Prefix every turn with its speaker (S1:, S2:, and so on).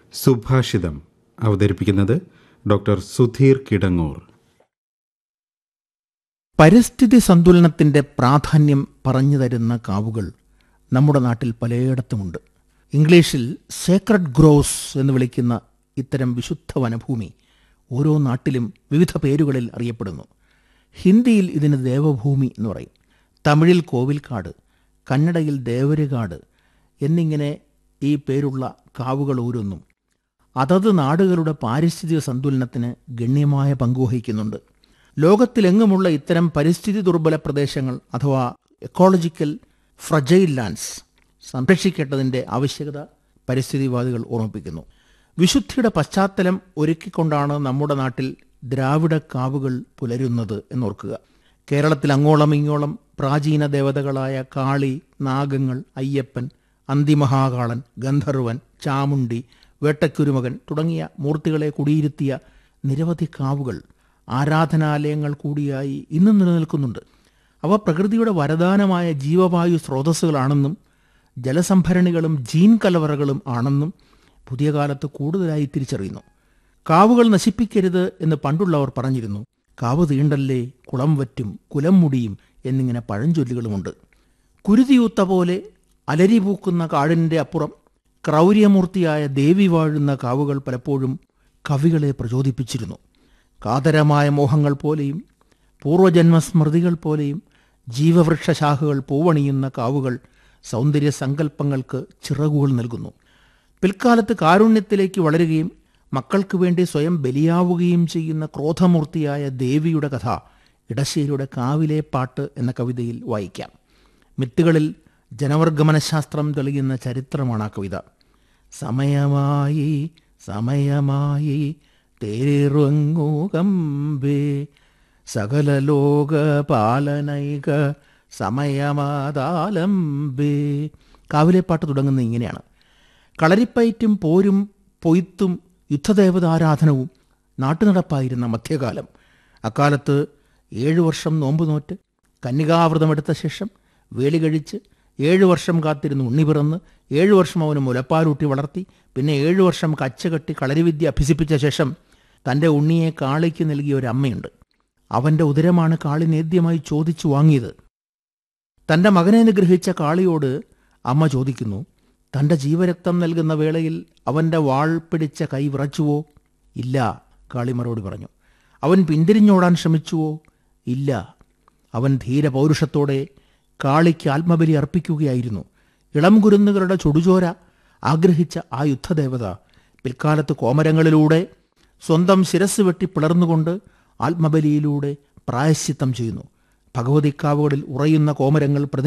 S1: സുഭാഷിതം അവതരിപ്പിക്കുന്നത് ഡോക്ടർ സുധീർ കിടങ്ങൂർ
S2: പരിസ്ഥിതി സന്തുലനത്തിന്റെ പ്രാധാന്യം പറഞ്ഞു തരുന്ന കാവുകൾ നമ്മുടെ നാട്ടിൽ പലയിടത്തുമുണ്ട് ഇംഗ്ലീഷിൽ സേക്രഡ് ഗ്രോസ് എന്ന് വിളിക്കുന്ന ഇത്തരം വിശുദ്ധ വനഭൂമി ഓരോ നാട്ടിലും വിവിധ പേരുകളിൽ അറിയപ്പെടുന്നു ഹിന്ദിയിൽ ഇതിന് ദേവഭൂമി എന്ന് പറയും തമിഴിൽ കോവിൽക്കാട് കന്നഡയിൽ ദേവരുകാട് എന്നിങ്ങനെ ഈ പേരുള്ള കാവുകൾ ഓരോന്നും അതത് നാടുകളുടെ പാരിസ്ഥിതിക സന്തുലനത്തിന് ഗണ്യമായ പങ്കുവഹിക്കുന്നുണ്ട് ലോകത്തിലെങ്ങുമുള്ള ഇത്തരം പരിസ്ഥിതി ദുർബല പ്രദേശങ്ങൾ അഥവാ എക്കോളജിക്കൽ ഫ്രജൈൽ ലാൻഡ്സ് സംരക്ഷിക്കേണ്ടതിൻ്റെ ആവശ്യകത പരിസ്ഥിതിവാദികൾ ഓർമ്മിപ്പിക്കുന്നു വിശുദ്ധിയുടെ പശ്ചാത്തലം ഒരുക്കിക്കൊണ്ടാണ് നമ്മുടെ നാട്ടിൽ ദ്രാവിഡ കാവുകൾ പുലരുന്നത് എന്നോർക്കുക കേരളത്തിൽ അങ്ങോളം ഇങ്ങോളം പ്രാചീന ദേവതകളായ കാളി നാഗങ്ങൾ അയ്യപ്പൻ അന്തിമഹാകാളൻ ഗന്ധർവൻ ചാമുണ്ടി വേട്ടക്കുരുമകൻ തുടങ്ങിയ മൂർത്തികളെ കുടിയിരുത്തിയ നിരവധി കാവുകൾ ആരാധനാലയങ്ങൾ കൂടിയായി ഇന്നും നിലനിൽക്കുന്നുണ്ട് അവ പ്രകൃതിയുടെ വരദാനമായ ജീവവായു സ്രോതസ്സുകളാണെന്നും ജലസംഭരണികളും ജീൻ കലവറകളും ആണെന്നും പുതിയ കാലത്ത് കൂടുതലായി തിരിച്ചറിയുന്നു കാവുകൾ നശിപ്പിക്കരുത് എന്ന് പണ്ടുള്ളവർ പറഞ്ഞിരുന്നു കാവ് തീണ്ടല്ലേ കുളം വറ്റും കുലം മുടിയും എന്നിങ്ങനെ പഴഞ്ചൊല്ലുകളുമുണ്ട് കുരുതിയൂത്ത പോലെ അലരി പൂക്കുന്ന കാടിൻ്റെ അപ്പുറം ക്രൗര്യമൂർത്തിയായ ദേവി വാഴുന്ന കാവുകൾ പലപ്പോഴും കവികളെ പ്രചോദിപ്പിച്ചിരുന്നു കാതരമായ മോഹങ്ങൾ പോലെയും പൂർവജന്മസ്മൃതികൾ പോലെയും ജീവവൃക്ഷശാഖകൾ പൂവണിയുന്ന കാവുകൾ സൗന്ദര്യ സങ്കല്പങ്ങൾക്ക് ചിറകുകൾ നൽകുന്നു പിൽക്കാലത്ത് കാരുണ്യത്തിലേക്ക് വളരുകയും മക്കൾക്ക് വേണ്ടി സ്വയം ബലിയാവുകയും ചെയ്യുന്ന ക്രോധമൂർത്തിയായ ദേവിയുടെ കഥ ഇടശ്ശേരിയുടെ കാവിലെ പാട്ട് എന്ന കവിതയിൽ വായിക്കാം മിത്തുകളിൽ ജനവർഗമനശാസ്ത്രം തെളിയുന്ന ചരിത്രമാണ് ആ കവിത സമയമായി സമയമായി തേരുങ്ങൂകമ്പേ സകല ലോക പാലനൈക സമയമാതാലംബേ കാവിലെ പാട്ട് തുടങ്ങുന്നത് ഇങ്ങനെയാണ് കളരിപ്പയറ്റും പോരും പൊയ്ത്തും യുദ്ധദേവതാരാധനവും നാട്ടുനടപ്പായിരുന്ന മധ്യകാലം അക്കാലത്ത് ഏഴു വർഷം നോമ്പ് നോറ്റ് കന്യകാവ്രതമെടുത്ത ശേഷം വേലി കഴിച്ച് ഏഴു വർഷം കാത്തിരുന്ന് ഉണ്ണി പിറന്ന് ഏഴു വർഷം അവന് മുലപ്പാലൂട്ടി വളർത്തി പിന്നെ ഏഴു വർഷം കച്ചകെട്ടി കളരിവിദ്യ അഭ്യസിപ്പിച്ച ശേഷം തൻ്റെ ഉണ്ണിയെ കാളിക്ക് നൽകിയ ഒരു അമ്മയുണ്ട് അവൻ്റെ ഉദരമാണ് കാളി നേദ്യമായി ചോദിച്ചു വാങ്ങിയത് തൻ്റെ മകനെ നിഗ്രഹിച്ച കാളിയോട് അമ്മ ചോദിക്കുന്നു തൻ്റെ ജീവരക്തം നൽകുന്ന വേളയിൽ അവൻ്റെ വാൾ പിടിച്ച കൈ വിറച്ചുവോ ഇല്ല കാളി മറുപടി പറഞ്ഞു അവൻ പിന്തിരിഞ്ഞോടാൻ ശ്രമിച്ചുവോ ഇല്ല അവൻ ധീരപൗരുഷത്തോടെ കാളിക്ക് ആത്മബലി അർപ്പിക്കുകയായിരുന്നു ഇളം കുരുന്നുകളുടെ ചുടുചോര ആഗ്രഹിച്ച ആ യുദ്ധദേവത പിൽക്കാലത്ത് കോമരങ്ങളിലൂടെ സ്വന്തം ശിരസ് വെട്ടി പിളർന്നുകൊണ്ട് ആത്മബലിയിലൂടെ പ്രായശ്ചിത്തം ചെയ്യുന്നു ഭഗവതിക്കാവുകളിൽ ഉറയുന്ന കോമരങ്ങൾ പ്രതി